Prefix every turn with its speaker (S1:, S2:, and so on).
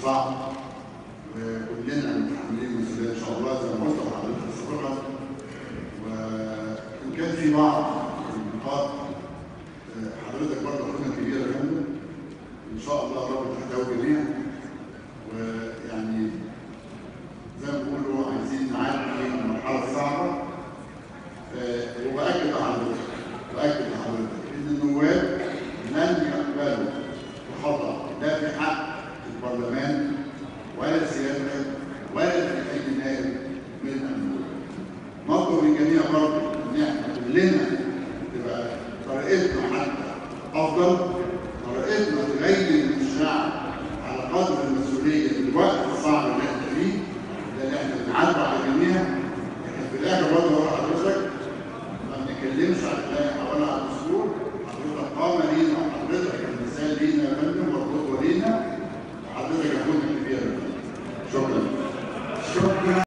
S1: صعب وكلنا متحملين مسؤوليه ان شاء الله زي ما قلت لحضرتك سابقا وان كان في بعض النقاط حضرتك برضه اخونا كبيره جدا ان شاء الله رب تحتوي جميعا ويعني زي ما بيقولوا عايزين نعدي المرحله الصعبه آه، وباكد لحضرتك باكد لحضرتك ان النواب لن يقبلوا بخطا لا في حق البرلمان ولا سيادتك ولا في اي نائب من النواب. نطلب من جميع برضه ان احنا كلنا تبقى طريقتنا حتى افضل طريقتنا تغير الشعب على قدر المسؤوليه في الوقت الصعب اللي احنا فيه ده اللي احنا بنعدي على الجميع لكن في الاخر برضه هو حضرتك ما بنتكلمش على اللائحه ولا على الدستور حضرتك قامه لينا وحضرتك المثال لينا يا فندم والقدوه لينا وحضرتك اخونا الكبير يا فندم. شكرا
S2: شكرا